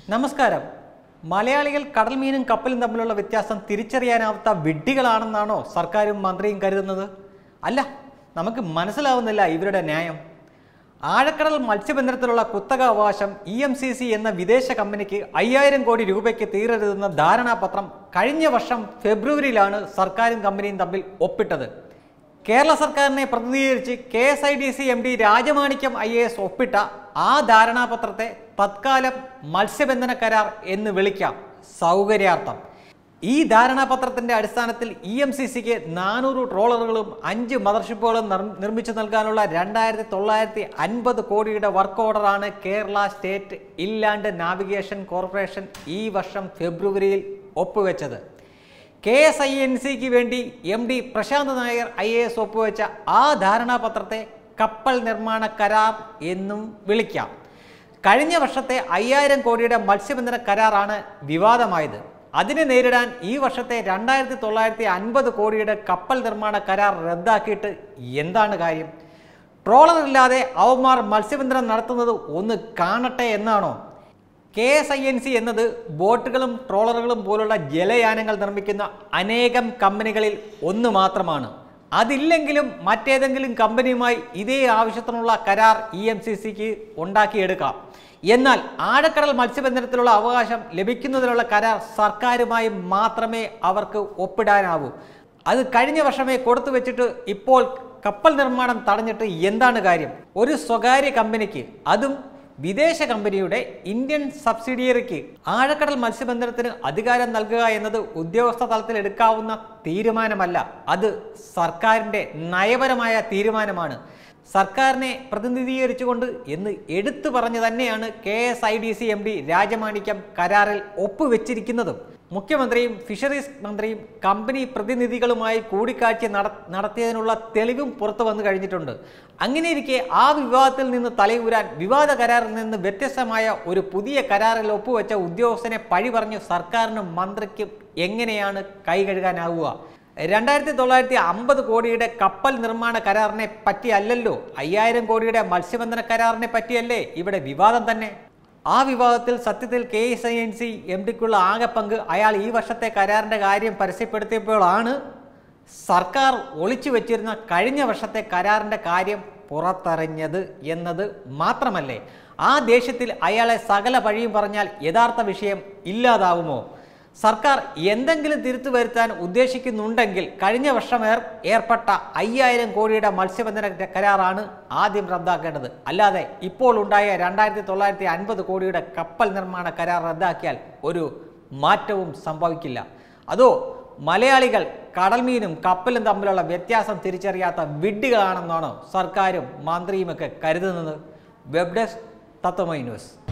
നമസ്കാരം മലയാളികൾ കടൽ മീനും കപ്പലും തമ്മിലുള്ള വ്യത്യാസം തിരിച്ചറിയാനാവാത്ത വിഡ്ഢികളാണെന്നാണോ സർക്കാരും മന്ത്രിയും കരുതുന്നത് അല്ല നമുക്ക് മനസ്സിലാവുന്നില്ല ഇവരുടെ ന്യായം ആഴക്കടൽ മത്സ്യബന്ധനത്തിലുള്ള കുത്തക അവകാശം ഇ എം സി സി എന്ന വിദേശ കമ്പനിക്ക് അയ്യായിരം കോടി രൂപയ്ക്ക് തീരരുതെന്ന ധാരണാപത്രം കഴിഞ്ഞ വർഷം ഫെബ്രുവരിയിലാണ് സർക്കാരും കമ്പനിയും തമ്മിൽ ഒപ്പിട്ടത് കേരള സർക്കാരിനെ പ്രതിനിധീകരിച്ച് K S I D C M D Rajamanickam I A S ഒപ്പിട്ട ആ ധാരണാപത്രത്തെ തത്കാലം മത്സ്യബന്ധന കരാർ എന്ന് വിളിക്കാം സൗകര്യാർത്ഥം ഈ ധാരണാപത്രത്തിന്റെ അടിസ്ഥാനത്തിൽ ഇ എം സി സിക്ക് നാനൂറ് ട്രോളറുകളും അഞ്ച് മദർഷിപ്പുകളും നിർ- നിർമ്മിച്ചു നൽകാനുള്ള രണ്ടായിരത്തി തൊള്ളായിരത്തി അൻപത് കോടിയുടെ വർക്ക് ഓർഡറാണ് Kerala state inland navigation corporation ഈ വർഷം ഫെബ്രുവരിയിൽ ഒപ്പുവെച്ചത് കെ എസ് ഐ എൻ സിക്ക് വേണ്ടി M D Prashanth Nair I A S ഒപ്പുവെച്ച ആ ധാരണാപത്രത്തെ കപ്പൽ നിർമ്മാണ കരാർ എന്നും വിളിക്കാം കഴിഞ്ഞ വർഷത്തെ അയ്യായിരം കോടിയുടെ മത്സ്യബന്ധന കരാറാണ് വിവാദമായത് അതിനെ നേരിടാൻ ഈ വർഷത്തെ രണ്ടായിരത്തി തൊള്ളായിരത്തി അൻപത് കോടിയുടെ കപ്പൽ നിർമ്മാണ കരാർ റദ്ദാക്കിയിട്ട് എന്താണ് കാര്യം ട്രോളർ ഇല്ലാതെ അവന്മാർ മത്സ്യബന്ധനം നടത്തുന്നത് ഒന്ന് കാണട്ടെ എന്നാണോ K S I N C എന്നത് ബോട്ടുകളും ട്രോളറുകളും പോലുള്ള ജലയാനങ്ങൾ നിർമ്മിക്കുന്ന അനേകം കമ്പനികളിൽ ഒന്ന് മാത്രമാണ് അതില്ലെങ്കിലും മറ്റേതെങ്കിലും കമ്പനിയുമായി ഇതേ ആവശ്യത്തിനുള്ള കരാർ ഇ എം സി സിക്ക് ഉണ്ടാക്കിയെടുക്കാം എന്നാൽ ആഴക്കടൽ മത്സ്യബന്ധനത്തിലുള്ള അവകാശം ലഭിക്കുന്നതിനുള്ള കരാർ സർക്കാരുമായി മാത്രമേ അവർക്ക് ഒപ്പിടാനാവൂ അത് കഴിഞ്ഞ വർഷമേ കൊടുത്തു വെച്ചിട്ട് ഇപ്പോൾ കപ്പൽ നിർമ്മാണം തടഞ്ഞിട്ട് എന്താണ് കാര്യം ഒരു സ്വകാര്യ കമ്പനിക്ക് അതും വിദേശ കമ്പനിയുടെ ഇന്ത്യൻ സബ്സിഡിയറിക്ക് ആഴക്കടൽ മത്സ്യബന്ധനത്തിന് അധികാരം നൽകുക എന്നത് ഉദ്യോഗസ്ഥ തലത്തിൽ എടുക്കാവുന്ന തീരുമാനമല്ല അത് സർക്കാരിൻ്റെ നയപരമായ തീരുമാനമാണ് സർക്കാരിനെ പ്രതിനിധീകരിച്ചുകൊണ്ട് എന്ന് എടുത്തു പറഞ്ഞു തന്നെയാണ് K S I D C M D Rajamanickam കരാറിൽ ഒപ്പുവെച്ചിരിക്കുന്നതും മുഖ്യമന്ത്രിയും ഫിഷറീസ് മന്ത്രിയും കമ്പനി പ്രതിനിധികളുമായി കൂടിക്കാഴ്ച നട നടത്തിയതിനുള്ള തെളിവും പുറത്തു വന്നു കഴിഞ്ഞിട്ടുണ്ട് അങ്ങനെയിരിക്കെ ആ വിവാദത്തിൽ നിന്ന് തലയൂരാൻ വിവാദ കരാറിൽ നിന്ന് വ്യത്യസ്തമായ ഒരു പുതിയ കരാറിൽ ഒപ്പുവെച്ച ഉദ്യോഗസ്ഥനെ പഴി പറഞ്ഞു സർക്കാരിനും മന്ത്രിക്കും എങ്ങനെയാണ് കൈ കഴുകാനാവുക രണ്ടായിരത്തി തൊള്ളായിരത്തി അമ്പത് കോടിയുടെ കപ്പൽ നിർമ്മാണ കരാറിനെ പറ്റിയല്ലല്ലോ അയ്യായിരം കോടിയുടെ മത്സ്യബന്ധന കരാറിനെ പറ്റിയല്ലേ ഇവിടെ വിവാദം തന്നെ ആ വിവാദത്തിൽ സത്യത്തിൽ K S I N C M ഡിക്കുള്ള ആകെ പങ്ക് അയാൾ ഈ വർഷത്തെ കരാറിന്റെ കാര്യം പരസ്യപ്പെടുത്തിയപ്പോഴാണ് സർക്കാർ ഒളിച്ചു വെച്ചിരുന്ന കഴിഞ്ഞ വർഷത്തെ കരാറിന്റെ കാര്യം പുറത്തറിഞ്ഞത് എന്നത് മാത്രമല്ലേ ആ ദേഷ്യത്തിൽ അയാളെ സകല പഴിയും പറഞ്ഞാൽ യഥാർത്ഥ വിഷയം ഇല്ലാതാവുമോ സർക്കാർ എന്തെങ്കിലും തിരുത്തു വരുത്താൻ ഉദ്ദേശിക്കുന്നുണ്ടെങ്കിൽ കഴിഞ്ഞ വർഷം ഏർ ഏർപ്പെട്ട അയ്യായിരം കോടിയുടെ മത്സ്യബന്ധന കരാറാണ് ആദ്യം റദ്ദാക്കേണ്ടത് അല്ലാതെ ഇപ്പോൾ ഉണ്ടായ രണ്ടായിരത്തി തൊള്ളായിരത്തി അൻപത് കോടിയുടെ കപ്പൽ നിർമ്മാണ കരാർ റദ്ദാക്കിയാൽ ഒരു മാറ്റവും സംഭവിക്കില്ല അതോ മലയാളികൾ കടൽമീനും കപ്പലും തമ്മിലുള്ള വ്യത്യാസം തിരിച്ചറിയാത്ത വിഡ്ഢികളാണെന്നാണോ സർക്കാരും മന്ത്രിയുമൊക്കെ കരുതുന്നത് വെബ് ഡെസ്ക് തത്വമൈ ന്യൂസ്